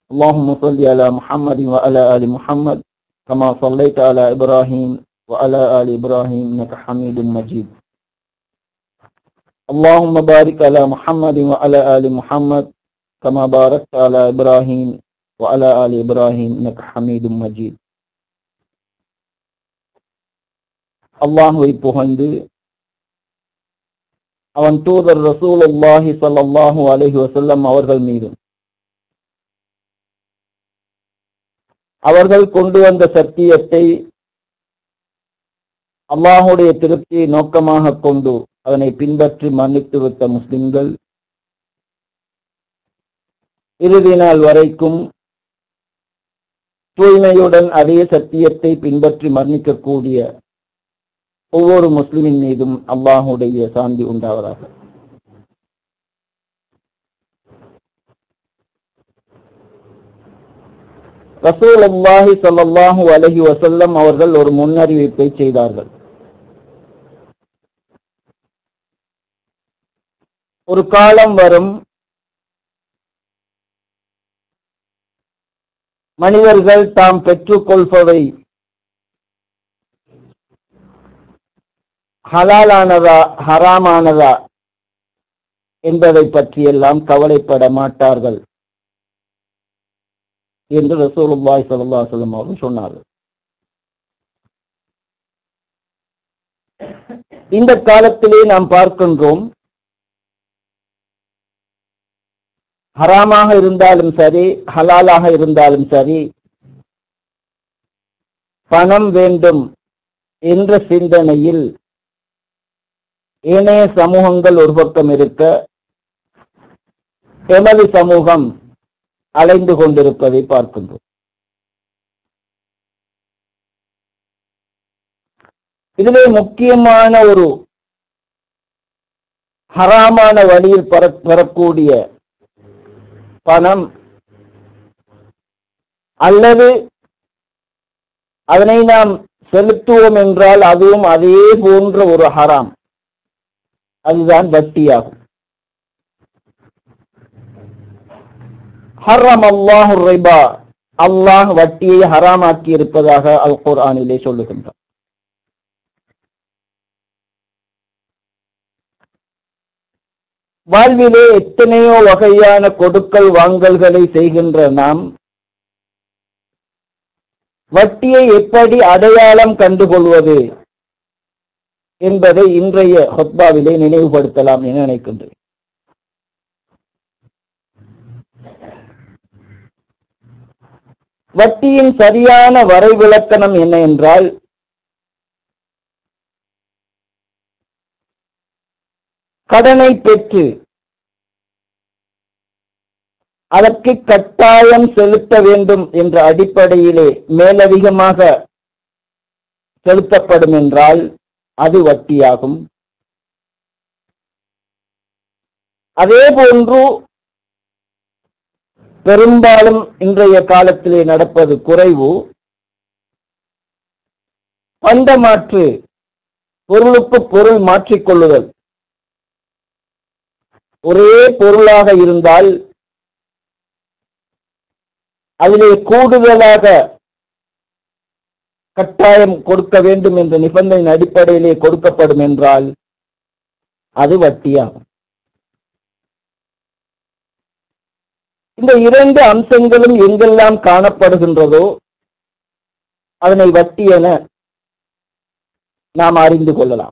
اللهم صل على محمد وعلى آل محمد كما صليت على إبراهيم وعلى آل إبراهيم إنك حميد مجيد اللهم بارك على محمد وعلى آل محمد كما باركت على إبراهيم وعلى آل إبراهيم إنك حميد مجيد அல்லாஹுவை புகழ்ந்து அவன் தூதர் ரசூலுல்லாஹி ஸல்லல்லாஹு அலைஹி வஸல்லம் அவர்கள் மீதும் அவர்கள் கொண்டு வந்த சத்தியத்தை அல்லாஹுடைய திருப்தியை நோக்கமாக கொண்டு அதனை பின்பற்றி மன்னித்து விட்ட முஸ்லிம்கள் இறுதி நாள் வரைக்கும் தூய்மையுடன் அதே சத்தியத்தை பின்பற்றி மரணிக்கக்கூடிய ஒவ்வொரு முஸ்லிமின் மீதும் அல்லாஹுடைய சாந்தி உண்டாவதாக ரசூல் அல்லாஹி சல்லாஹூ அலஹி வசல்லம் அவர்கள் ஒரு முன்னறிவிப்பை செய்தார்கள் ஒரு காலம் வரும் மனிதர்கள் தாம் பெற்றுக்கொள்பவை ஹலாலானதா ஹராமானதா என்பதை பற்றியெல்லாம் கவலைப்பட மாட்டார்கள் என்று ரசூலுல்லாய் சல்லா சொல்லம் அவர்கள் சொன்னார்கள் இந்த காலத்திலே நாம் பார்க்கின்றோம் ஹராமாக இருந்தாலும் சரி ஹலாலாக இருந்தாலும் சரி பணம் வேண்டும் என்ற சிந்தனையில் ஏனைய சமூகங்கள் ஒரு பக்கம் இருக்க எமது சமூகம் அலைந்து கொண்டிருப்பதை பார்க்கின்றோம் இதிலே முக்கியமான ஒரு ஹராமான வழியில் பெற பெறக்கூடிய பணம் அல்லது அதனை நாம் செலுத்துவோம் என்றால் அதுவும் அதே போன்ற ஒரு ஹராம் அதுதான் வட்டியாகும் ஹரம் அல்லாஹு ரிபா அல்லாஹ் வட்டியை ஹராமாக்கி இருப்பதாக அல் குர்ஆனிலே சொல்லுகின்றார் வாழ்விலே எத்தனையோ வகையான கொடுக்கல் வாங்கல்களை செய்கின்ற நாம் வட்டியை எப்படி அடையாளம் கண்டுகொள்வது என்பதை இன்றைய ஹொத்பாவிலே நினைவுபடுத்தலாம் என நினைக்கின்றேன் வட்டியின் சரியான வரைவிலக்கணம் என்ன என்றால் கடனை பெற்று அதற்கு கட்டாயம் செலுத்த வேண்டும் என்ற அடிப்படையிலே மேலதிகமாக செலுத்தப்படும் என்றால் அது வட்டியாகும் அதே போன்று பெரும்பாலும் இன்றைய காலத்திலே நடப்பது குறைவு பண்டமாற்று பொருளுக்கு பொருள் மாற்றிக்கொள்ளுதல் ஒரே பொருளாக இருந்தால் அதிலே கூடுதலாக கட்டாயம் கொடுக்க வேண்டும் என்ற நிபந்தனையின் அடிப்படையிலே கொடுக்கப்படும் என்றால் அது வட்டியாகும் இந்த இரண்டு அம்சங்களும் எங்கெல்லாம் காணப்படுகின்றதோ அதனை வட்டி என நாம் அறிந்து கொள்ளலாம்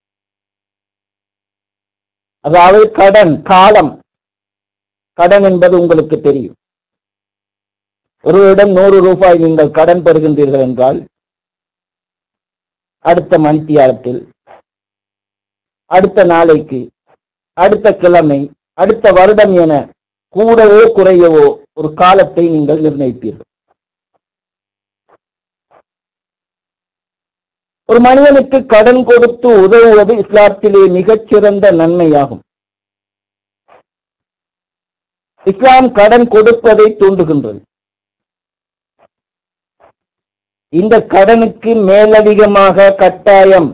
அதாவது கடன் காலம் கடன் என்பது உங்களுக்கு தெரியும் ஒருவரிடம் நூறு ரூபாய் நீங்கள் கடன் பெறுகின்றீர்கள் என்றால் அடுத்த மணித்தியாலத்தில் அடுத்த நாளைக்கு அடுத்த கிழமை அடுத்த வருடம் என கூடவோ குறையவோ ஒரு காலத்தை நீங்கள் நிர்ணயிப்பீர்கள் ஒரு மனிதனுக்கு கடன் கொடுத்து உதவுவது இஸ்லாத்திலே மிகச்சிறந்த நன்மையாகும் இஸ்லாம் கடன் கொடுப்பதை தூண்டுகின்றது இந்த கடனுக்கு மேலதிகமாக கட்டாயம்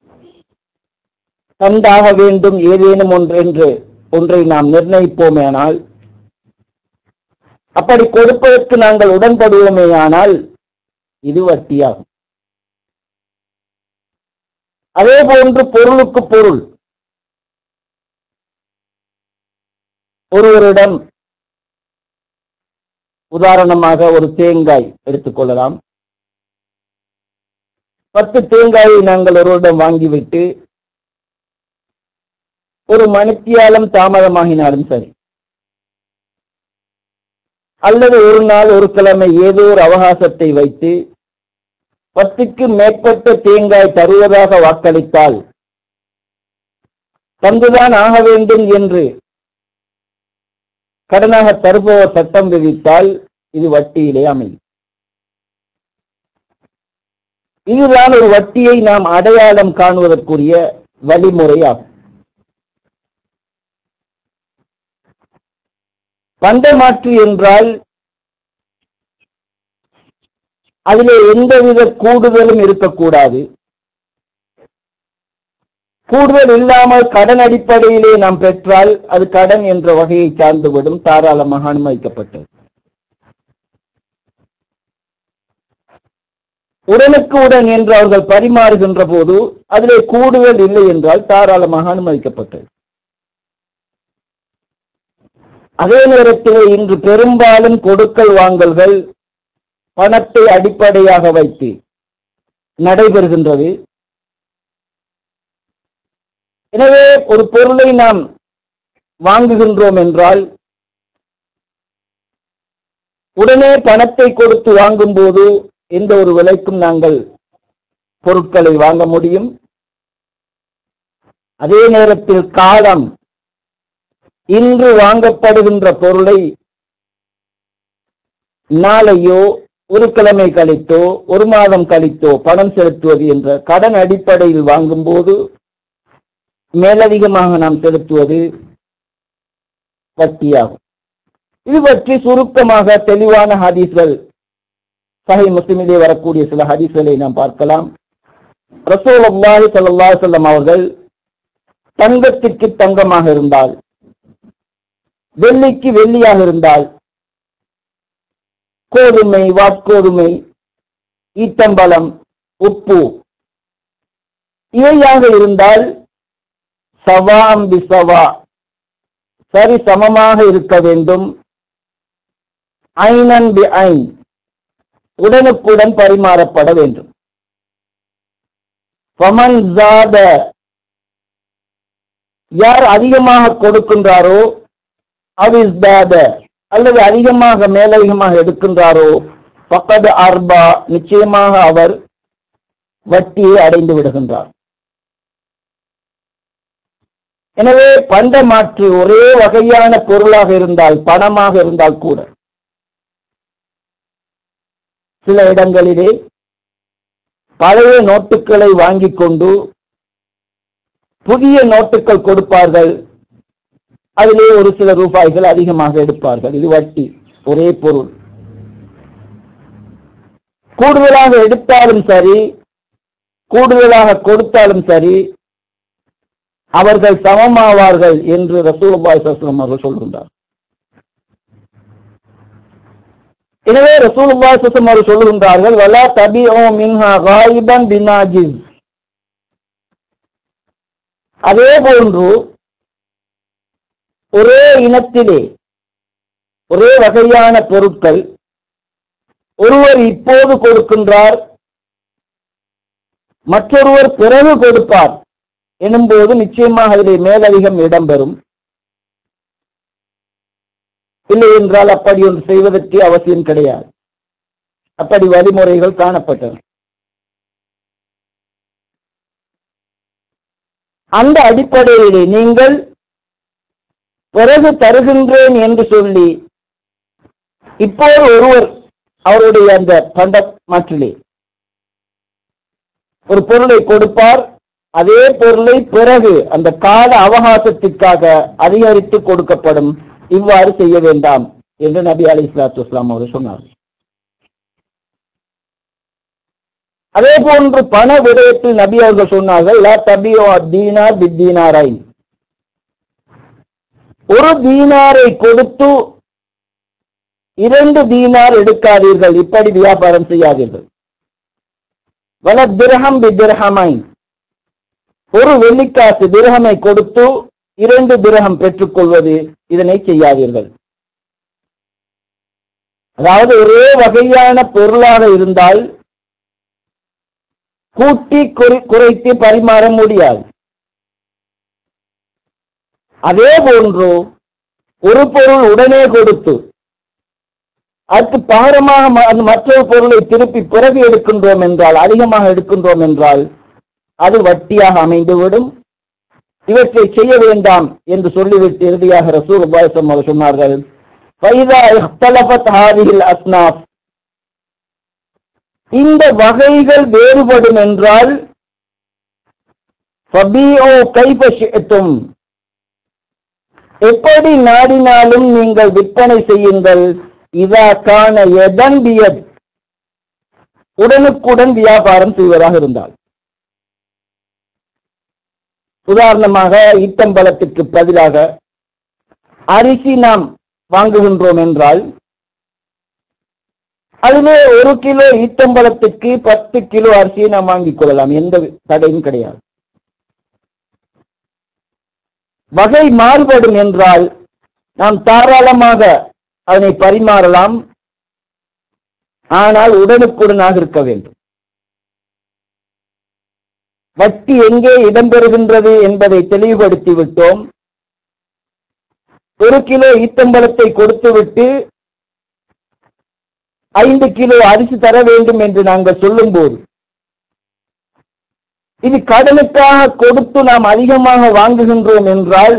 தந்தாக வேண்டும் ஏதேனும் ஒன்றென்று ஒன்றை நாம் நிர்ணயிப்போமேனால் அப்படி கொடுப்பதற்கு நாங்கள் உடன்படுவோமேயானால் இது வட்டியாகும் அதே போன்று பொருளுக்கு பொருள் ஒருவரிடம் உதாரணமாக ஒரு தேங்காய் எடுத்துக்கொள்ளலாம் பத்து தேங்காயை நாங்கள் ஒருவரிடம் வாங்கிவிட்டு ஒரு மணித்தியாலம் தாமதமாகினாலும் சரி அல்லது ஒரு நாள் ஒரு கிழமை ஏதோ ஒரு அவகாசத்தை வைத்து பத்துக்கு மேற்பட்ட தேங்காய் தருவதாக வாக்களித்தால் தந்துதான் ஆக வேண்டும் என்று கடனாக தருபவர் சட்டம் விதித்தால் இது வட்டியிலே அமையும் இதுதான் ஒரு வட்டியை நாம் அடையாளம் காணுவதற்குரிய வழிமுறையாகும் பண்டமாற்று என்றால் அதிலே எந்தவித கூடுதலும் இருக்கக்கூடாது கூடுதல் இல்லாமல் கடன் அடிப்படையிலே நாம் பெற்றால் அது கடன் என்ற வகையை சார்ந்துவிடும் தாராளமாக அனுமதிக்கப்பட்டது உடனுக்கு உடன் என்று அவர்கள் பரிமாறுகின்ற போது அதிலே கூடுதல் இல்லை என்றால் தாராளமாக அனுமதிக்கப்பட்டது அதே நேரத்தில் இன்று பெரும்பாலும் கொடுக்கல் வாங்கல்கள் பணத்தை அடிப்படையாக வைத்து நடைபெறுகின்றது எனவே ஒரு பொருளை நாம் வாங்குகின்றோம் என்றால் உடனே பணத்தை கொடுத்து வாங்கும் போது எந்த ஒரு விலைக்கும் நாங்கள் பொருட்களை வாங்க முடியும் அதே நேரத்தில் காலம் இன்று வாங்கப்படுகின்ற பொருளை நாளையோ ஒரு கிழமை கழித்தோ ஒரு மாதம் கழித்தோ பணம் செலுத்துவது என்ற கடன் அடிப்படையில் வாங்கும்போது மேலதிகமாக நாம் செலுத்துவது வட்டியாகும் இது பற்றி சுருக்கமாக தெளிவான ஹதீஸ்கள் சஹி முஸ்லிமிலே வரக்கூடிய சில ஹதீஸ்களை நாம் பார்க்கலாம் ரசூலுல்லாஹி ஸல்லல்லாஹு அலைஹி வஸல்லம் அவர்கள் தங்கத்திற்கு தங்கமாக இருந்தால் வெள்ளிக்கு வெள்ளியாக இருந்தால் கோதுமை வாட்கோதுமை ஈத்தம்பழம் உப்பு இவையாக இருந்தால் சவாம் பிசவா சரி சமமாக இருக்க வேண்டும் ஐனன் பி ஐன் உடனுக்குடன் பரிமாறப்பட வேண்டும் ஃபமன் ஜாத யார் அதிகமாக கொடுக்கின்றாரோ அவிஸ்தாத அல்லது அதிகமாக மேலதிகமாக எடுக்கின்றாரோ பக்கது அர்பா நிச்சயமாக அவர் வட்டியை அடைந்து விடுகின்றார் எனவே பண்ட மாற்று ஒரே வகையான பொருளாக இருந்தால் பணமாக இருந்தால் கூட சில இடங்களிலே பழைய நோட்டுகளை வாங்கிக் கொண்டு புதிய நோட்டுகள் கொடுப்பார்கள் அதிலே ஒரு சில ரூபாய்கள் அதிகமாக எடுப்பார்கள் இது வட்டி ஒரே பொருள் கூடுதலாக எடுத்தாலும் சரி கூடுதலாக கொடுத்தாலும் சரி அவர்கள் சமமாவார்கள் என்று ரசூலுல்லாஹி ஸல்லல்லாஹு அவர்கள் சொல்கின்றார் எனவே ரசூலுல்லாஹி ஸல்லல்லாஹு அவர்கள் சொல்கின்றார்கள் வலா தபிஉ மின்ஹா காயிபன் பினாஜிஸ் அதே போன்று ஒரே இனத்திலே ஒரே வகையான பொருட்கள் ஒருவர் இப்போது கொடுக்கின்றார் மற்றொருவர் பிறகு கொடுப்பார் எனும்போது நிச்சயமாக அதிலே மேலதிகம் இடம்பெறும் இல்லை என்றால் அப்படி ஒன்று செய்வதற்கு அவசியம் கிடையாது அப்படி வழிமுறைகள் காணப்பட்டன அந்த அடிப்படையிலே நீங்கள் பிறகு தருகின்றேன் என்று சொல்லி இப்போது ஒருவர் அவருடைய அந்த பண்ட மாற்றிலே ஒரு பொருளை கொடுப்பார் அதே பொருளை பிறகு அந்த கால அவகாசத்திற்காக அதிகரித்து கொடுக்கப்படும் இவ்வாறு செய்ய வேண்டாம் என்று நபி அலி இஸ்லாத்து இஸ்லாம் அவர் சொன்னார் அதே போன்று பண விடயத்தில் நபி அவர்கள் சொன்னார்கள் லா தபியோ தீனார் பித்தீனாரை ஒரு தீனாரை கொடுத்து இரண்டு தீனார் எடுக்காதீர்கள் இப்படி வியாபாரம் செய்யாதீர்கள் வல திரகம் பி திரகமை ஒரு வெள்ளிக்காசு திரகமை கொடுத்து இரண்டு திரகம் பெற்றுக்கொள்வது இதனை செய்யாதீர்கள் அதாவது ஒரே வகையான பொருளாக இருந்தால் கூட்டி குறை- குறைத்து பரிமாற முடியாது அதே போன்று ஒரு பொருள் உடனே கொடுத்து அதுக்கு பாரமாக ம- அந்த மற்றொரு பொருளை திருப்பி பிறகு எடுக்கின்றோம் என்றால் அதிகமாக எடுக்கின்றோம் என்றால் அது வட்டியாக அமைந்துவிடும் இவற்றை செய்ய வேண்டாம் என்று சொல்லிவிட்டு இறுதியாக ரசூல் உபாயசம் அவர் சொன்னார்கள் فَإِذَا اخْتَلَفَتْ هَذِهِ الْأَصْنَافُ இந்த வகைகள் வேறுபடும் என்றால் فَبِيعُوا كَيْفَ شِئْتُمْ எப்படி நாடினாலும் நீங்கள் விற்பனை செய்யுங்கள் இதா காண எதன் பியத் உடனுக்குடன் வியாபாரம் செய்வதாக இருந்தால் உதாரணமாக ஈத்தம்பழத்துக்கு பதிலாக அரிசி நாம் வாங்குகின்றோம் என்றால் அதிலே ஒரு கிலோ ஈத்தம்பழத்துக்கு பத்து கிலோ அரிசியை நாம் வாங்கிக் கொள்ளலாம் எந்த தடையும் கிடையாது வகை மாறுபடும் என்றால் நாம் தாராளமாக அதனை பரிமாறலாம் ஆனால் உடனுக்குடனாக இருக்க வேண்டும் வட்டி எங்கே இடம்பெறுகின்றது என்பதை தெளிவுபடுத்தி விட்டோம் ஒரு கிலோ ஈத்தம்பழத்தை கொடுத்துவிட்டு ஐந்து கிலோ அரிசி தர வேண்டும் என்று நாங்கள் சொல்லும்போது இது கடனுக்காக கொடுத்து நாம் அதிகமாக வாங்குகின்றோம் என்றால்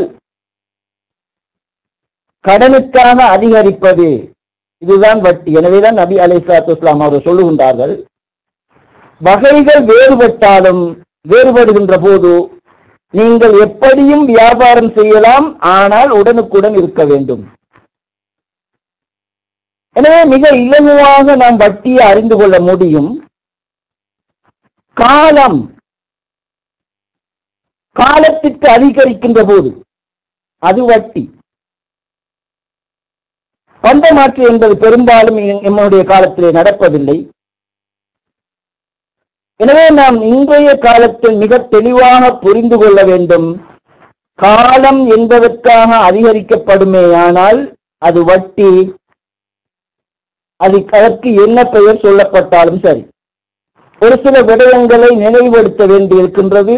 கடனுக்காக அதிகரிப்பது இதுதான் வட்டி எனவேதான் நபி அலைசாத்து இஸ்லாம் அவர்கள் சொல்லுகின்றார்கள் வகைகள் வேறுபட்டாலும் வேறுபடுகின்ற போது நீங்கள் எப்படியும் வியாபாரம் செய்யலாம் ஆனால் உடனுக்குடன் இருக்க வேண்டும் எனவே மிக இலகுவாக நாம் வட்டியை அறிந்து கொள்ள முடியும் காலம் காலத்திற்கு அதிகரிக்கின்ற போது அது வட்டி பண்டமாற்று என்பது பெரும்பாலும் எ- எம்முடைய காலத்திலே நடப்பதில்லை எனவே நாம் இன்றைய காலத்தில் மிக தெளிவாக புரிந்து கொள்ள வேண்டும் காலம் என்பதற்காக அதிகரிக்கப்படுமேயானால் அது வட்டி அது அதற்கு என்ன பெயர் சொல்லப்பட்டாலும் சரி ஒரு சில விடயங்களை நினைவுபடுத்த வேண்டியிருக்கின்றது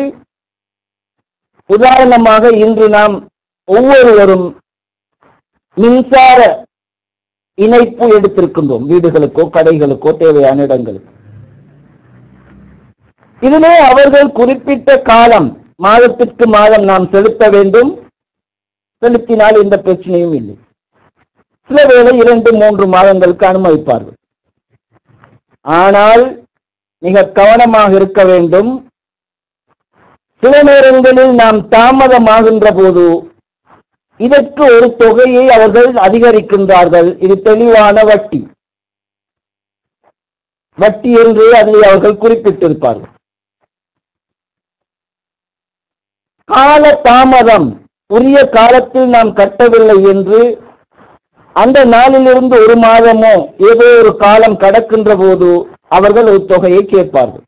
உதாரணமாக இன்று நாம் ஒவ்வொருவரும் மின்சார இணைப்பு எடுத்திருக்கின்றோம் வீடுகளுக்கோ கடைகளுக்கோ தேவையான இடங்களுக்கு இதிலே அவர்கள் குறிப்பிட்ட காலம் மாதத்திற்கு மாதம் நாம் செலுத்த வேண்டும் செலுத்தினால் எந்த பிரச்சனையும் இல்லை சில வேளை இரண்டு மூன்று மாதங்களுக்கு அனுமதிப்பார்கள் ஆனால் மிக கவனமாக இருக்க வேண்டும் சில நேரங்களில் நாம் தாமதமாகின்ற போது இதற்கு ஒரு தொகையை அவர்கள் அதிகரிக்கின்றார்கள் இது தெளிவான வட்டி வட்டி என்று அதை அவர்கள் குறிப்பிட்டிருப்பார்கள் கால தாமதம் உரிய காலத்தில் நாம் கட்டவில்லை என்று அந்த நாளிலிருந்து ஒரு மாதமோ ஏதோ ஒரு காலம் கடக்கின்ற போது அவர்கள் ஒரு தொகையை கேட்பார்கள்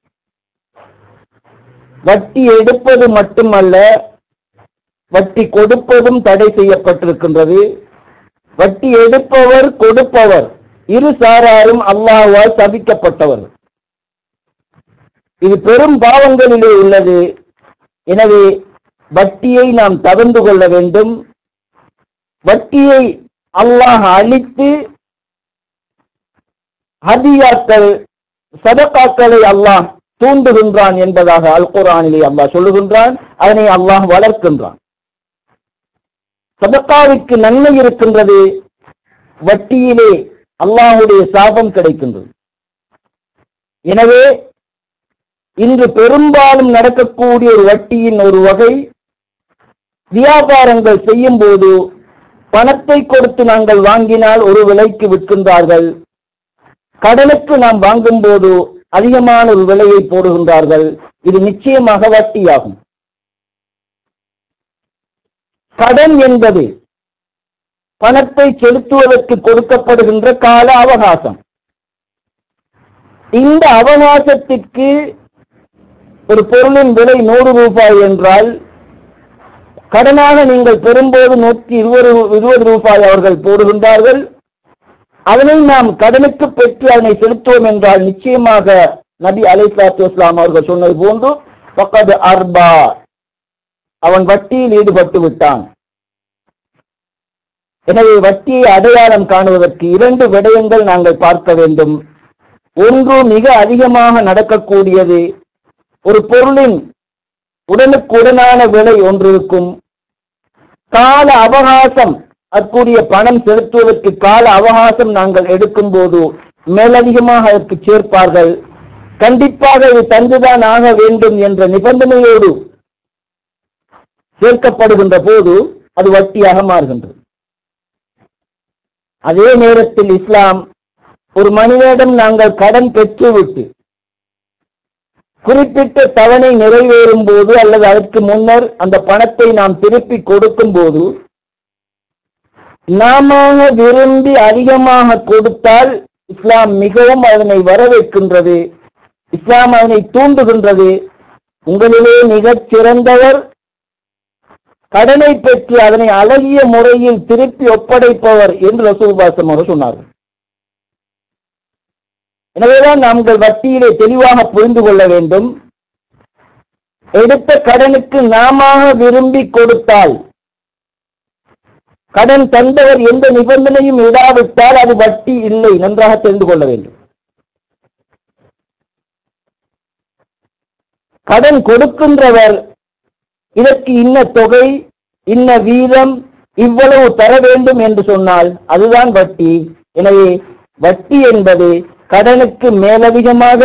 வட்டி எடுப்பது மட்டுமல்ல வட்டி கொடுப்பதும் தடை செய்யப்பட்டிருக்கின்றது வட்டி எடுப்பவர் கொடுப்பவர் இரு சாராரும் அல்லாஹ்வால் சபிக்கப்பட்டவர் இது பெரும் பாவங்களிலே உள்ளது எனவே வட்டியை நாம் தவிர்ந்து கொள்ள வேண்டும் வட்டியை அல்லாஹ் அழித்து ஹதியாக்கள் சதகாக்களை அல்லாஹ் தூண்டுகின்றான் என்பதாக அல் குர்ஆனிலே அல்லாஹ் சொல்லுகின்றான் அதனை அல்லாஹ் வளர்க்கின்றான் சதக்காவிற்கு நன்மை இருக்கின்றது வட்டியிலே அல்லாஹுடைய சாபம் கிடைக்கின்றது எனவே இன்று பெரும்பாலும் நடக்கக்கூடிய ஒரு வட்டியின் ஒரு வகை வியாபாரங்கள் செய்யும் போது பணத்தை கொடுத்து நாங்கள் வாங்கினால் ஒரு விலைக்கு விற்கின்றார்கள் கடனுக்கு நாம் வாங்கும் போது அதிகமான ஒரு விலையை போடுகின்றார்கள் இது நிச்சயமாக வட்டியாகும் கடன் என்பது பணத்தை செலுத்துவதற்கு கொடுக்கப்படுகின்ற கால அவகாசம் இந்த அவகாசத்திற்கு ஒரு பொருளின் விலை நூறு ரூபாய் என்றால் கடனாக நீங்கள் பெறும்போது நூற்றி இருபது இருபது ரூபாய் அவர்கள் போடுகின்றார்கள் அதனை நாம் கடனுக்கு பெற்று அதனை செலுத்துவோம் என்றால் நிச்சயமாக நபி அலைசாத்து இஸ்லாம் அவர்கள் சொன்னது போன்று பக்கது அர்பா அவன் வட்டியில் ஈடுபட்டு விட்டான் எனவே வட்டியை அடையாளம் காணுவதற்கு இரண்டு விடயங்கள் நாங்கள் பார்க்க வேண்டும் ஒன்று மிக அதிகமாக நடக்கக்கூடியது ஒரு பொருளின் உடனுக்குடனான விலை ஒன்று இருக்கும் கால அவகாசம் அற்கூடிய பணம் செலுத்துவதற்கு கால அவகாசம் நாங்கள் எடுக்கும் போது மேலதிகமாக அதற்கு சேர்ப்பார்கள் கண்டிப்பாக இது தந்துதான் ஆக வேண்டும் என்ற நிபந்தனையோடு சேர்க்கப்படுகின்ற போது அது வட்டியாக மாறுகின்றது அதே நேரத்தில் இஸ்லாம் ஒரு மனிதனிடம் நாங்கள் கடன் பெற்றுவிட்டு குறிப்பிட்ட தவணை நிறைவேறும் போது அல்லது அதற்கு முன்னர் அந்த பணத்தை நாம் திருப்பி கொடுக்கும் போது நாம விரும்பி அதிகமாக கொடுத்தால் இஸ்லாம் மிகவும் அதனை வரவேற்கின்றது இஸ்லாம் அதனை தூண்டுகின்றது உங்களிலே மிகச் சிறந்தவர் கடனை பெற்று அதனை அழகிய முறையில் திருப்பி ஒப்படைப்பவர் என்று ரசூல்பாசம் அவர் சொன்னார்கள் எனவேதான் நாங்கள் வட்டியிலே தெளிவாக புரிந்து கொள்ள வேண்டும் எடுத்த கடனுக்கு நாம விரும்பி கொடுத்தால் கடன் தந்தவர் எந்த நிபந்தனையும் இடாவிட்டால் அது வட்டி இல்லை நன்றாக தெரிந்து கொள்ள வேண்டும் கடன் கொடுக்கின்றவர் இதற்கு இன்ன தொகை இன்ன வீதம் இவ்வளவு தர வேண்டும் என்று சொன்னால் அதுதான் வட்டி எனவே வட்டி என்பது கடனுக்கு மேலதிகமாக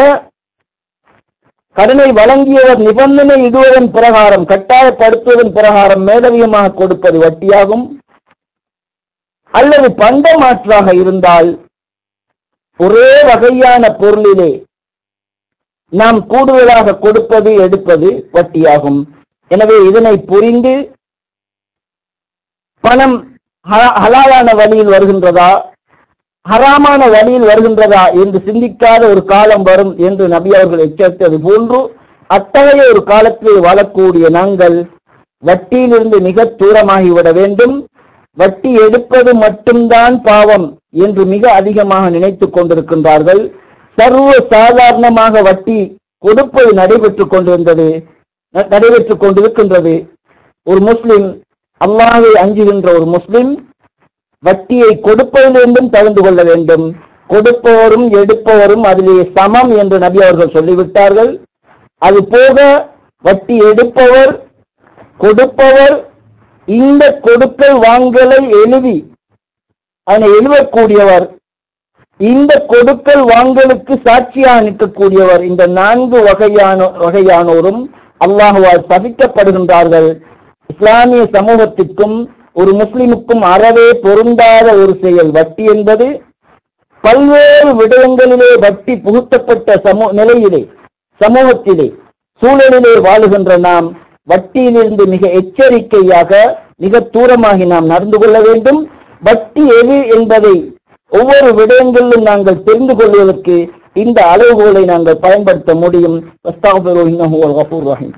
கடனை வழங்கியவர் நிபந்தனை இடுவதன் பிரகாரம் கட்டாயப்படுத்துவதன் பிரகாரம் மேலதிகமாக கொடுப்பது வட்டியாகும் அல்லது பண்ட மாற்றாக இருந்தால் ஒரே வகையான பொருளிலே நாம் கூடுதலாக கொடுப்பது எடுப்பது வட்டியாகும் எனவே இதனை புரிந்து பணம் ஹ- ஹலாலான வழியில் வருகின்றதா ஹராமான வழியில் வருகின்றதா என்று சிந்திக்காத ஒரு காலம் வரும் என்று நபி அவர்கள் எச்சரித்தது போன்று அத்தகைய ஒரு காலத்தில் வாழக்கூடிய நாங்கள் வட்டியிலிருந்து மிக தூரமாகிவிட வேண்டும் வட்டி எடுப்பது மட்டும்தான் பாவம் என்று மிக அதிகமாக நினைத்துக் கொண்டிருக்கின்றார்கள் சர்வ சாதாரணமாக வட்டி கொடுப்பது நடைபெற்றுக் கொண்டிருந்தது ந- நடைபெற்றுக் கொண்டிருக்கின்றது ஒரு முஸ்லிம் அல்லாஹை அஞ்சுகின்ற ஒரு முஸ்லிம் வட்டியை கொடுப்பதிலிருந்தும் தகுந்து கொள்ள வேண்டும் கொடுப்பவரும் எடுப்பவரும் அதிலே சமம் என்று நபி அவர்கள் சொல்லிவிட்டார்கள் அது போக வட்டி எடுப்பவர் கொடுப்பவர் இந்த கொடுக்கல் வாங்கலை எழுதி அதனை எழுதக்கூடியவர் இந்த கொடுக்கல் வாங்கலுக்கு சாட்சியாக நிற்கக்கூடியவர் இந்த நான்கு வகையான வகையானோரும் அல்லாஹுவால் சபிக்கப்படுகின்றார்கள் இஸ்லாமிய சமூகத்திற்கும் ஒரு முஸ்லிமுக்கும் அறவே பொருந்தாத ஒரு செயல் வட்டி என்பது பல்வேறு விடயங்களிலே வட்டி புகுத்தப்பட்ட சமூ நிலையிலே சமூகத்திலே சூழலிலே வாழுகின்ற நாம் வட்டியிலிருந்து மிக எச்சரிக்கையாக மிக தூரமாகி நாம் நடந்து கொள்ள வேண்டும் வட்டி எது என்பதை ஒவ்வொரு விடயங்களிலும் நாங்கள் தெரிந்து கொள்வதற்கு இந்த அளவுகோலை நாங்கள் பயன்படுத்த முடியும் அஸ்தாஃபிரு இன்னஹு வல் கஃபூர் ரஹீம்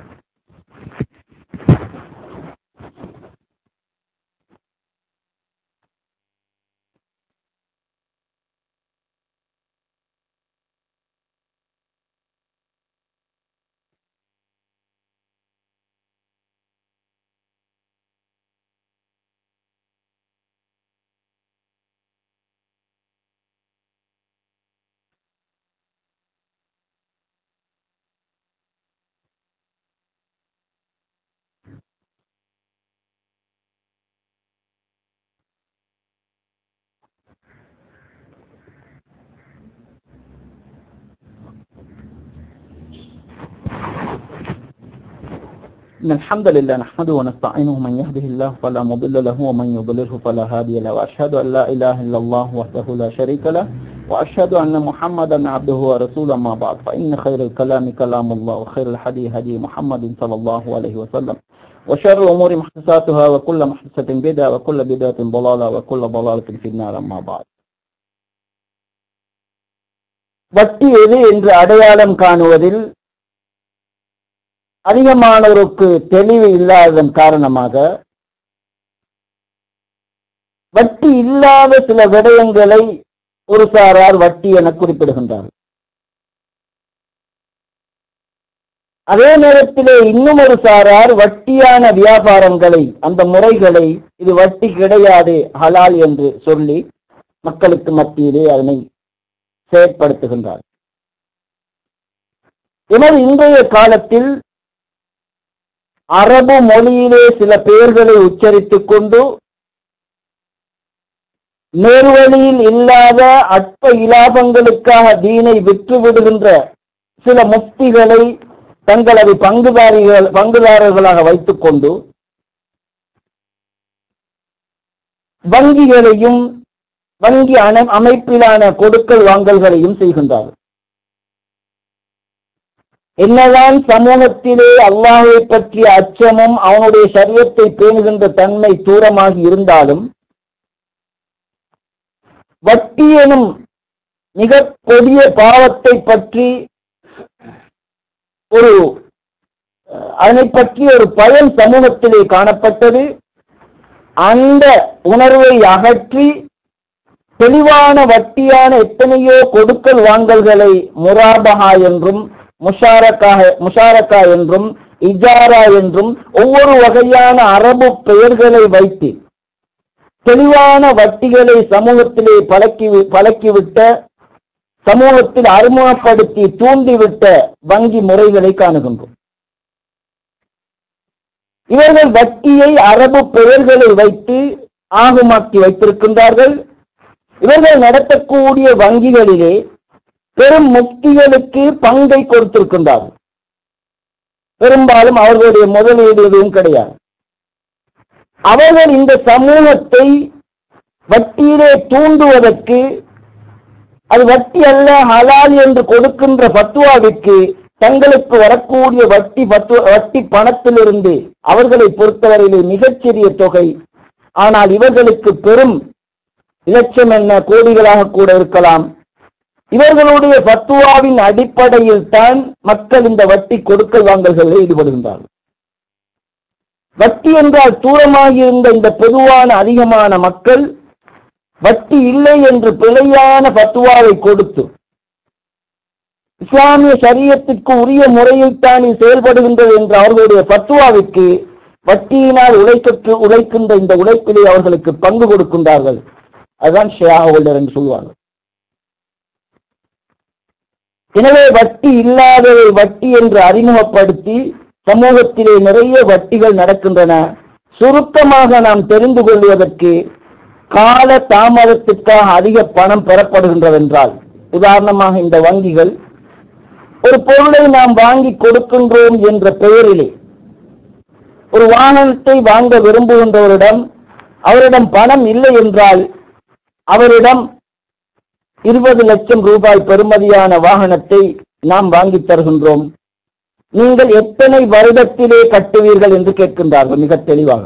إن الحمد لله نحمده ونستعينه من يهده الله فلا مضل له ومن يضلله فلا هادي له وأشهد أن لا إله إلا الله وحده لا شريك له وأشهد أن محمدا عبده ورسوله ما بعد فإن خير الكلام كلام الله وخير الحديث هدي محمد صلى الله عليه وسلم وشر الأمور محدثاتها وكل محدثة بدعة وكل بدعة ضلالة وكل ضلالة في النار أما بعد வட்டி எது என்று அடையாளம் காணுவதில் அதிகமானோருக்கு தெளிவு இல்லாததன் காரணமாக வட்டி இல்லாத சில விடயங்களை ஒரு சாரார் வட்டி என குறிப்பிடுகின்றார் அதே நேரத்திலே இன்னும் ஒரு சாரார் வட்டியான வியாபாரங்களை அந்த முறைகளை இது வட்டி கிடையாது ஹலால் என்று சொல்லி மக்களுக்கு மத்தியிலே அதனை செயற்படுத்துகின்றார் எனது இன்றைய காலத்தில் அரபு மொழியிலே சில பெயர்களை உச்சரித்துக் கொண்டு நேர்வழியில் இல்லாத அற்ப இலாபங்களுக்காக தீனை விற்று விடுகின்ற சில முக்திகளை தங்களது பங்குதாரிகள் பங்குதாரர்களாக வைத்துக் கொண்டு வங்கிகளையும் வங்கி அணை அமைப்பிலான கொடுக்கல் வாங்கல்களையும் செய்கின்றார்கள் என்னதான் சமூகத்திலே அல்லாஹை பற்றிய அச்சமும் அவனுடைய சரியத்தை பேணுகின்ற தன்மை தூரமாகி இருந்தாலும் வட்டி எனும் மிக கொடிய பாவத்தை பற்றி ஒரு அதனை பற்றி ஒரு பயம் சமூகத்திலே காணப்பட்டது அந்த உணர்வை அகற்றி தெளிவான வட்டியான எத்தனையோ கொடுக்கல் வாங்கல்களை முராபஹா என்றும் முஷாரக்கா முஷாரக்கா என்றும் இஜாரா என்றும் ஒவ்வொரு வகையான அரபு பெயர்களை வைத்து தெளிவான வட்டிகளை சமூகத்திலே பழக்கி பழக்கிவிட்ட சமூகத்தில் அறிமுகப்படுத்தி தூண்டிவிட்ட வங்கி முறைகளை காணுகின்றோம் இவர்கள் வட்டியை அரபு பெயர்களை வைத்து ஆகுமாக்கி வைத்திருக்கின்றார்கள் இவர்கள் நடத்தக்கூடிய வங்கிகளிலே பெரும் முக்திகளுக்கு பங்கை கொடுத்திருக்கின்றார்கள் பெரும்பாலும் அவர்களுடைய முதலீடு எதுவும் கிடையாது அவர்கள் இந்த சமூகத்தை வட்டியிலே தூண்டுவதற்கு அது வட்டி அல்ல ஹலால் என்று கொடுக்கின்ற பத்துவாவிற்கு தங்களுக்கு வரக்கூடிய வட்டி பத்து வட்டி பணத்திலிருந்து அவர்களை பொறுத்தவரையிலே மிகச்சிறிய தொகை ஆனால் இவர்களுக்கு பெரும் இலட்சம் என்ன கோடிகளாக கூட இருக்கலாம் இவர்களுடைய பத்துவாவின் அடிப்படையில் தான் மக்கள் இந்த வட்டி கொடுக்கல் வாங்கல்களில் ஈடுபடுகின்றார்கள் வட்டி என்றால் தூரமாகி இருந்த இந்த பொதுவான அதிகமான மக்கள் வட்டி இல்லை என்று பிழையான பத்துவாவை கொடுத்து இஸ்லாமிய சரியத்திற்கு உரிய முறையில்தான் இது செயல்படுகின்றது என்ற அவர்களுடைய பத்துவாவிற்கு வட்டியினால் உழைக்கற்கு உழைக்கின்ற இந்த உழைப்பிலே அவர்களுக்கு பங்கு கொடுக்கின்றார்கள் அதுதான் ஷேயா ஹோல்டர் என்று சொல்வார்கள் எனவே வட்டி இல்லாததை வட்டி என்று அறிமுகப்படுத்தி சமூகத்திலே நிறைய வட்டிகள் நடக்கின்றன சுருக்கமாக நாம் தெரிந்து கொள்வதற்கு கால தாமதத்திற்காக அதிக பணம் பெறப்படுகின்றதென்றால் உதாரணமாக இந்த வங்கிகள் ஒரு பொருளை நாம் வாங்கி கொடுக்கின்றோம் என்ற பெயரிலே ஒரு வாகனத்தை வாங்க விரும்புகின்றவரிடம் அவரிடம் பணம் இல்லை என்றால் அவரிடம் இருபது லட்சம் ரூபாய் பெறுமதியான வாகனத்தை நாம் வாங்கி தருகின்றோம் நீங்கள் எத்தனை வருடத்திலே கட்டுவீர்கள் என்று கேட்கின்றார்கள் மிக தெளிவாக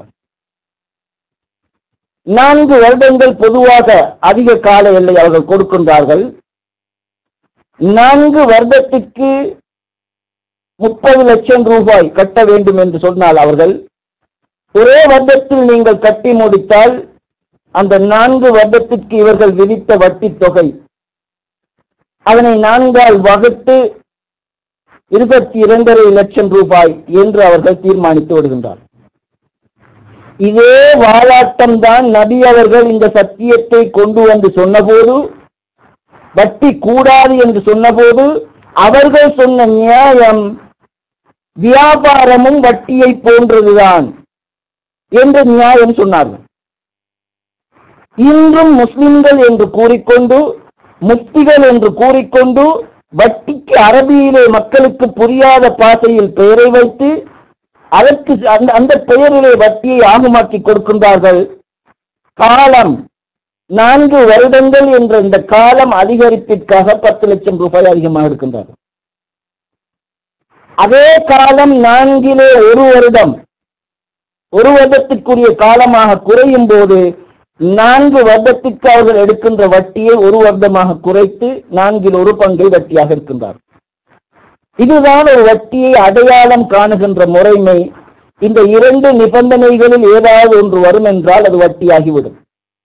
நான்கு வருடங்கள் பொதுவாக அதிக கால எல்லை அவர்கள் கொடுக்கின்றார்கள் நான்கு வருடத்துக்கு முப்பது லட்சம் ரூபாய் கட்ட வேண்டும் என்று சொன்னால் அவர்கள் ஒரே வருடத்தில் நீங்கள் கட்டி முடித்தால் அந்த நான்கு வருடத்திற்கு இவர்கள் விதித்த வட்டி தொகை அதனை நான்கால் வகுத்து இருபத்தி இரண்டரை லட்சம் ரூபாய் என்று அவர்கள் தீர்மானித்து விடுகின்றார் இதே வாலாட்டம் தான் நபி அவர்கள் இந்த சத்தியத்தை கொண்டு வந்து சொன்னபோது வட்டி கூடாது என்று சொன்னபோது அவர்கள் சொன்ன நியாயம் வியாபாரமும் வட்டியை போன்றதுதான் என்று நியாயம் சொன்னார்கள் இன்றும் முஸ்லிம்கள் என்று கூறிக்கொண்டு முக்திகள் என்று கூறிக்கொண்டு வட்டிக்கு அரபியிலே மக்களுக்கு புரியாத பாசையில் பெயரை வைத்து அதற்கு அந்த அந்த பெயரிலே வட்டியை ஆகுமாக்கி கொடுக்கின்றார்கள் காலம் நான்கு வருடங்கள் என்ற இந்த காலம் அதிகரிப்பிற்காக பத்து லட்சம் ரூபாய் அதிகமாக இருக்கின்றார்கள் அதே காலம் நான்கிலே ஒரு வருடம் ஒரு வருடத்திற்குரிய காலமாக குறையும் போது நான்கு வருடத்திற்கு அவர்கள் எடுக்கின்ற வட்டியை ஒரு வருடமாக குறைத்து நான்கில் ஒரு பங்கை வட்டியாக இருக்கின்றார் இதுதான் ஒரு வட்டியை அடையாளம் காணுகின்ற முறைமை இந்த இரண்டு நிபந்தனைகளில் ஏதாவது ஒன்று வரும் என்றால் அது வட்டியாகிவிடும்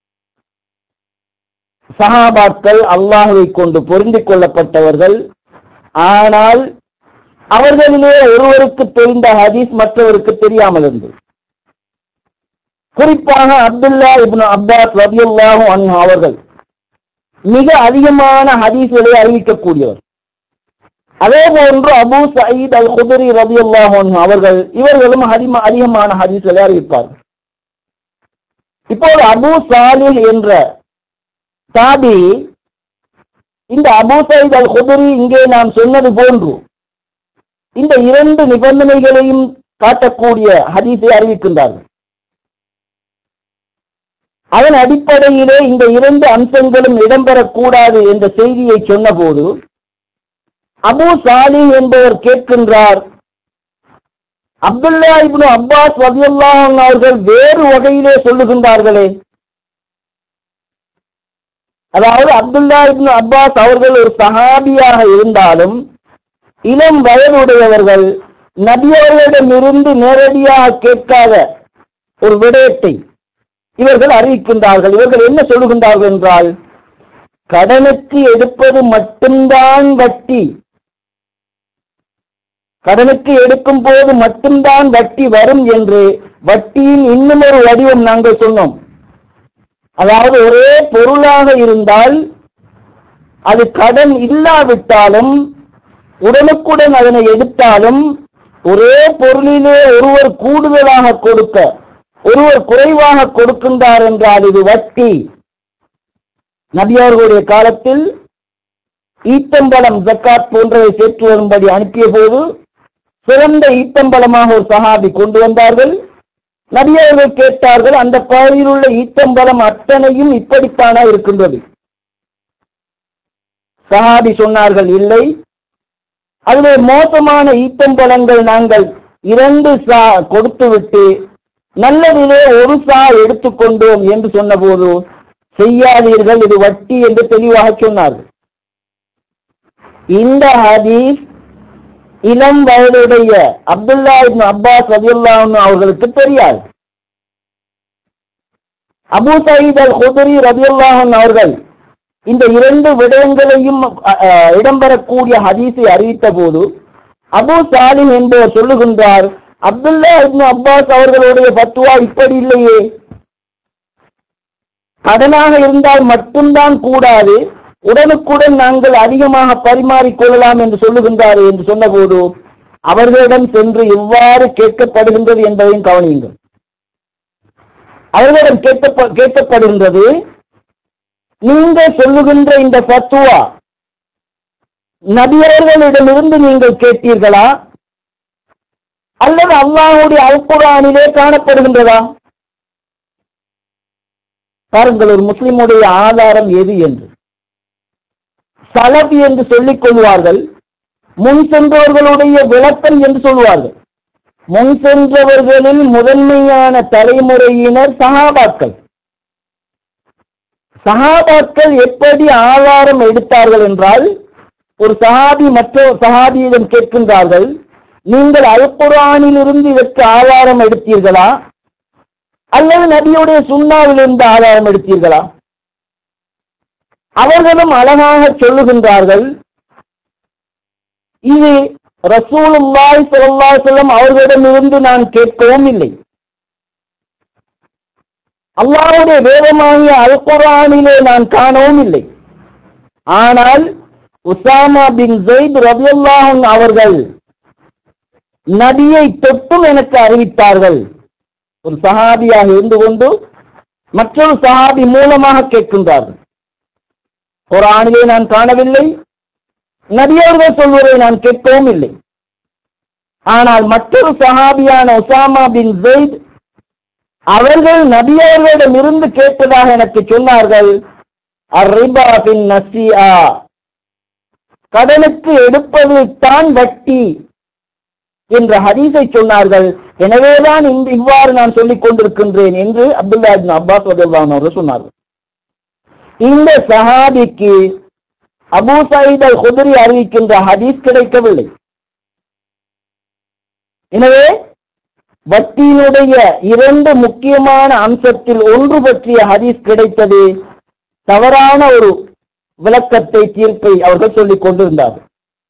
சஹாபாக்கள் அல்லாஹுவை கொண்டு பொருந்திக் கொள்ளப்பட்டவர்கள் ஆனால் அவர்களிலே ஒருவருக்கு தெரிந்த ஹதீஸ் மற்றவருக்கு தெரியாமல் இருந்தது குறிப்பாக அப்துல்லா இப்னு அப்பாஸ் ரபியுல்லாஹு அன்ஹு அவர்கள் மிக அதிகமான ஹதீஸ்களை அறிவிக்கக்கூடியவர் அதே போன்று அபு சயீத் அல் குதரி ரபியுல்லாஹு அன்ஹு அவர்கள் இவர்களும் அதிக அதிகமான ஹதீஸ்களை அறிவிப்பார்கள் இப்போது அபு சாலிஹ் என்ற தாபி இந்த அபு சயீத் அல் குதரி இங்கே நாம் சொன்னது போன்று இந்த இரண்டு நிபந்தனைகளையும் காட்டக்கூடிய ஹதீஸை அறிவிக்கின்றார்கள் அதன் அடிப்படையிலே இந்த இரண்டு அம்சங்களும் இடம்பெறக்கூடாது என்ற செய்தியை சொன்னபோது அபு சாலி என்பவர் கேட்கின்றார் அப்துல்லா இப்னு அப்பாஸ் ரலியல்லாஹு அவர்கள் வேறு வகையிலே சொல்லுகின்றார்களே அதாவது அப்துல்லா இப்னு அப்பாஸ் அவர்கள் ஒரு சஹாபியாக இருந்தாலும் இளம் வயதுடையவர்கள் நபியவர்களிடமிருந்து நேரடியாக கேட்காத ஒரு விடயத்தை இவர்கள் அறிவிக்கின்றார்கள் இவர்கள் என்ன சொல்லுகின்றார்கள் என்றால் கடனுக்கு எடுப்பது மட்டும்தான் வட்டி கடனுக்கு எடுக்கும் போது மட்டும்தான் வட்டி வரும் என்று வட்டியின் இன்னும் ஒரு வடிவம் நாங்கள் சொன்னோம் அதாவது ஒரே பொருளாக இருந்தால் அது கடன் இல்லாவிட்டாலும் உடனுக்குடன் அதனை எடுத்தாலும் ஒரே பொருளிலே ஒருவர் கூடுதலாக கொடுக்க ஒருவர் குறைவாக கொடுக்கின்றார் என்றால் இது வட்டி நபியவர்களுடைய காலத்தில் ஈத்தம்பலம் ஜக்காத் போன்றவை சேர்த்து வரும்படி அனுப்பிய போது சிறந்த ஈத்தம்பலமாக ஒரு சஹாபி கொண்டு வந்தார்கள் நபியவர்கள் கேட்டார்கள் அந்த பகுதியில் உள்ள ஈத்தம்பலம் அத்தனையும் இப்படித்தானா இருக்கின்றது சஹாபி சொன்னார்கள் இல்லை அதிலே மோசமான ஈத்தம்பலங்கள் நாங்கள் இரண்டு சா கொடுத்துவிட்டு நல்லதிலே ஒரு சா எடுத்துக்கொண்டோம் என்று சொன்னபோது செய்யாதீர்கள் இது வட்டி என்று தெளிவாக சொன்னார்கள் இந்த ஹதீஸ் இளம் வயதுடைய அப்துல்லா இப்னு அப்பாஸ் ரதியுல்லாஹு அவர்களுக்கு தெரியாது அபு சயீத் அல் குதரி ரதியுல்லாஹு அவர்கள் இந்த இரண்டு விடயங்களையும் அ, அ, இடம்பெறக்கூடிய ஹதீஸை அறிவித்த போது அபு சாலிம் என்பவர் சொல்லுகின்றார் அப்துல்லா இப்னு அப்பாஸ் அவர்களுடைய பத்துவா இப்படி இல்லையே கடனாக இருந்தால் மட்டும்தான் கூடாது உடனுக்குடன் நாங்கள் அதிகமாக பரிமாறிக் கொள்ளலாம் என்று சொல்லுகின்றார் என்று சொன்னபோது அவர்களிடம் சென்று எவ்வாறு கேட்கப்படுகின்றது என்பதையும் கவனியுங்கள் அவர்களிடம் கேட்கப்ப கேட்கப்படுகின்றது நீங்கள் சொல்லுகின்ற இந்த பத்துவா நபியர்களிடமிருந்து நீங்கள் கேட்டீர்களா அல்லது அல்லாஹுடைய அல்குரானிலே காணப்படுகின்றதா பாருங்கள் ஒரு முஸ்லிமுடைய ஆதாரம் எது என்று சலபி என்று சொல்லிக் கொள்வார்கள் முன் சென்றவர்களுடைய விளக்கம் என்று சொல்வார்கள் முன் சென்றவர்களில் முதன்மையான தலைமுறையினர் சஹாபாக்கள் சஹாபாக்கள் எப்படி ஆதாரம் எடுத்தார்கள் என்றால் ஒரு சஹாபி மற்ற சஹாபியிடம் கேட்கின்றார்கள் நீங்கள் அல்குரானிலிருந்து இதற்கு ஆதாரம் எடுத்தீர்களா அல்லது நபியுடைய சுண்ணாவிலிருந்து ஆதாரம் எடுத்தீர்களா அவர்களும் அழகாக சொல்லுகின்றார்கள் இது ரசூலுல்லாஹி ஸல்லல்லாஹு அலைஹி வஸல்லம் அவர்களிடமிருந்து நான் கேட்கவும் இல்லை அல்லாஹ்வுடைய வேதமாகிய அல் குர்ஆனிலே நான் காணவும் இல்லை ஆனால் உசாமா பின் ஜெயித் ரலியல்லாஹு அன்ஹு அவர்கள் நபியை தொட்டும் எனக்கு அறிவித்தார்கள் ஒரு சஹாபியாக இருந்து கொண்டு மற்றொரு சஹாபி மூலமாக கேட்கின்றார்கள் குரானிலே நான் காணவில்லை நபியவர்கள் சொல்வதை நான் கேட்கவும் இல்லை ஆனால் மற்றொரு சஹாபியான உசாமா பின் ஜெயித் அவர்கள் நபியவர்களிடம் இருந்து கேட்டதாக எனக்கு சொன்னார்கள் அர்ரிபா பின் நசியா கடனுக்கு எடுப்பது தான் வட்டி என்ற ஹதீஸை சொன்னார்கள் எனவேதான் இந்த இவ்வாறு நான் சொல்லிக் கொண்டிருக்கின்றேன் என்று அப்துல்லா இப்னு அப்பாஸ் ரலியல்லாஹு அவர்கள் சொன்னார்கள் இந்த சஹாபிக்கு அபூ சயீத் அல் குத்ரி அறிவிக்கின்ற ஹதீஸ் கிடைக்கவில்லை எனவே வட்டியினுடைய இரண்டு முக்கியமான அம்சத்தில் ஒன்று பற்றிய ஹதீஸ் கிடைத்தது தவறான ஒரு விளக்கத்தை தீர்ப்பை அவர்கள் சொல்லிக் கொண்டிருந்தார்கள்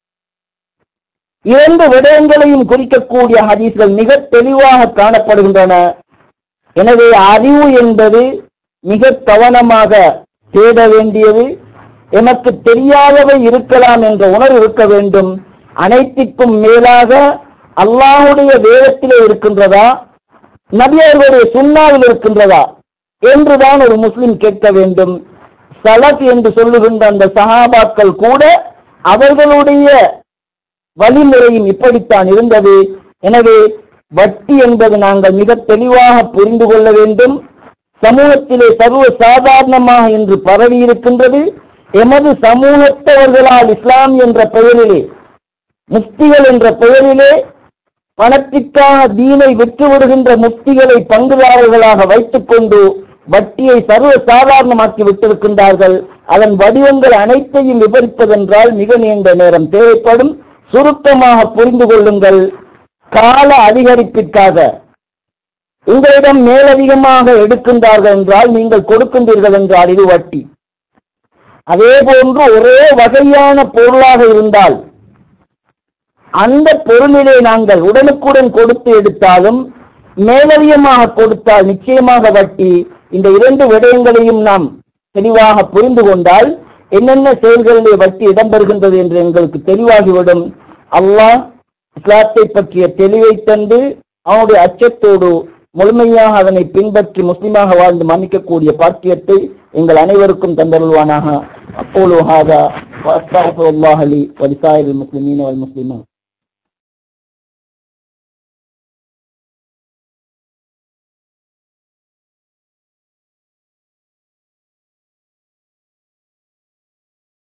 இரண்டு விடயங்களையும் குறிக்கக்கூடிய ஹதீஸ்கள் மிக தெளிவாக காணப்படுகின்றன எனவே அறிவு என்பது மிக கவனமாக தேட வேண்டியது எமக்கு தெரியாதவை இருக்கலாம் என்ற உணர்வு இருக்க வேண்டும் அனைத்திற்கும் மேலாக அல்லாஹுடைய வேதத்திலே இருக்கின்றதா நபியர்களுடைய சுண்ணாவில் இருக்கின்றதா என்றுதான் ஒரு முஸ்லிம் கேட்க வேண்டும் சலப் என்று சொல்லுகின்ற அந்த சஹாபாக்கள் கூட அவர்களுடைய வழிமுறையும் இப்படித்தான் இருந்தது எனவே வட்டி என்பது நாங்கள் மிக தெளிவாக புரிந்து கொள்ள வேண்டும் சமூகத்திலே சர்வ சாதாரணமாக இன்று பரவி இருக்கின்றது எமது சமூகத்தவர்களால் இஸ்லாம் என்ற பெயரிலே முஃப்திகள் என்ற பெயரிலே பணத்திற்காக தீனை விற்று விடுகின்ற முஃப்திகளை பங்குதாரர்களாக வைத்துக் கொண்டு வட்டியை சர்வ சாதாரணமாக்கி விட்டிருக்கின்றார்கள் அதன் வடிவங்கள் அனைத்தையும் விவரிப்பதென்றால் மிக நீண்ட நேரம் தேவைப்படும் சுருக்கமாக புரிந்து கொள்ளுங்கள் கால அதிகரிப்பிற்காக உங்களிடம் மேலதிகமாக எடுக்கின்றார்கள் என்றால் நீங்கள் கொடுக்கின்றீர்கள் என்றால் இது வட்டி அதே போன்று ஒரே வகையான பொருளாக இருந்தால் அந்த பொருளிலே நாங்கள் உடனுக்குடன் கொடுத்து எடுத்தாலும் மேலதிகமாக கொடுத்தால் நிச்சயமாக வட்டி இந்த இரண்டு விடயங்களையும் நாம் தெளிவாக புரிந்து கொண்டால் என்னென்ன செயல்களிலே வட்டி இடம்பெறுகின்றது என்று எங்களுக்கு தெளிவாகிவிடும் அல்லாஹ் இஸ்லாத்தை பற்றிய தெளிவை தந்து அவனுடைய அச்சத்தோடு முழுமையாக அதனை பின்பற்றி முஸ்லிமாக வாழ்ந்து மன்னிக்கக்கூடிய பாக்கியத்தை எங்கள் அனைவருக்கும் தந்தருள்வானாக அப்போலோ ஹாதா வஸ்தாஃபுல்லாஹலி வலிசாயில் முஸ்லிமீன வல் முஸ்லிமும்